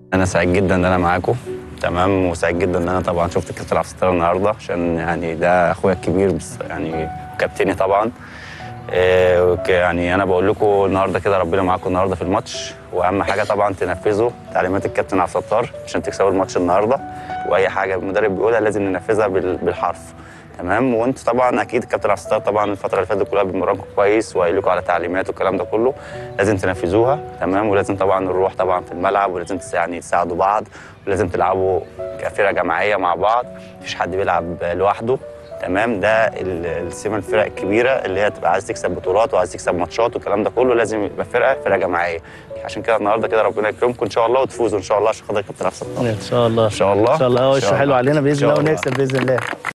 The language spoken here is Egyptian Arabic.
انا سعيد جدا ان انا معاكم تمام وسعيد جدا ان انا طبعا شفت الكابتن عبد الستار النهارده عشان يعني ده اخويا الكبير بس يعني كابتني طبعا إيه وك- يعني انا بقول لكم النهارده كده ربنا معاكم النهارده في الماتش واهم حاجه طبعا تنفذوا تعليمات الكابتن عبد الستار عشان تكسبوا الماتش النهارده واي حاجه المدرب بيقولها لازم ننفذها بال- بالحرف تمام وانت طبعا اكيد الكابتن عبد الستار طبعا الفتره اللي فاتت كلها بيمرنكم كويس وقايل لكم على تعليمات والكلام ده كله لازم تنفذوها تمام ولازم طبعا الروح طبعا في الملعب ولازم تس- يعني تساعدوا بعض ولازم تلعبوا كفرقه جماعيه مع بعض مفيش حد بيلعب لوحده تمام ده ال- السمه الفرق الكبيره اللي هي تبقى عايز تكسب بطولات وعايز تكسب ماتشات والكلام ده كله لازم يبقى فرقه فرقه جماعيه عشان كده النهارده كده ربنا يكرمكم ان شاء الله وتفوزوا ان شاء الله عشان خاطر الكابتن عبد الستار ان شاء الله ان شاء الله ان شاء الله إن وشه شاء حلو الله. علينا إن باذن شاء الله الله. ونكسب باذن الله